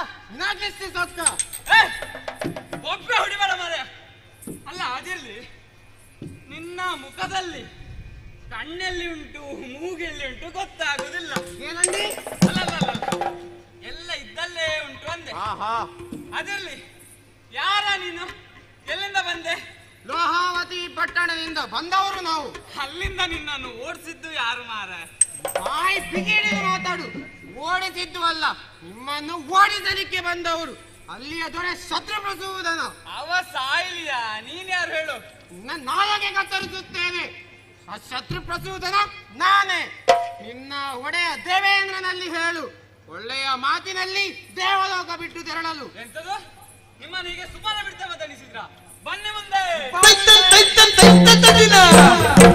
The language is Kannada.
ನಗಿಸಿ ಸೊಕ್ಕ ಏ, ಒಬ್ಬೆ ಹೊಡಿಬೇಡ ಮಾರೆ ಅಲ್ಲ ಅದಿರ್ಲಿ ನಿನ್ನ ಮುಖದಲ್ಲಿ ಕಣ್ಣೆಲ್ಲಿ ಉಂಟು ಮೂಗೆಲ್ಲಿ ಉಂಟು ಗೊತ್ತಾಗುದಿಲ್ಲ ಏನಂದಿ ಅಲ್ಲ ಅಲ್ಲ, ಅಲ್ಲ, ಅಲ್ಲ. ಎಲ್ಲ ಇದ್ದಲ್ಲೇ ಉಂಟು ಅಂದೆ ಆಹಾ ಅದಿರ್ಲಿ ಯಾರ ನೀನು ಎಲ್ಲಿಂದ ಬಂದೆ ಲೋಹಾವತಿ ಪಟ್ಟಣದಿಂದ ಬಂದವರು ನಾವು ಅಲ್ಲಿಂದ ನಿನ್ನನ್ನು ಓಡಿಸಿದ್ದು ಯಾರು ಮಾರ ಬಾಯಿ ಬಿಗಿಡಿದು ಮಾತಾಡು ಓಡಿಸಿದ್ದು ಅಲ್ಲ ನಿಮ್ಮನ್ನು ಓಡಿಸಲಿಕ್ಕೆ ಬಂದವರು ಅಲ್ಲಿಯ ದೊರೆ ಶತ್ರು ಪ್ರಸೂದನ ಅವ ಸಾಯ್ಲಿಯಾ ನೀನ್ ಯಾರು ಹೇಳು ನಿನ್ನ ನಾಯಗೆ ಕತ್ತರಿಸುತ್ತೇನೆ ಆ ಶತ್ರು ಪ್ರಸೂದನ ನಾನೇ ನಿನ್ನ ಒಡೆಯ ದೇವೇಂದ್ರನಲ್ಲಿ ಹೇಳು ಒಳ್ಳೆಯ ಮಾತಿನಲ್ಲಿ ದೇವಲೋಕ ಬಿಟ್ಟು ತೆರಳಲು ಎಂತದು ನಿಮ್ಮನ್ನು ಹೀಗೆ ಸುಮ್ಮನೆ ಬಿಡ್ತೇವೆ ಅಂತ ಅನಿಸಿದ್ರ ಬನ್ನಿ ಮುಂದೆ ತೈತನ್ ತೈತನ್ ತೈತನ್ ತದಿನ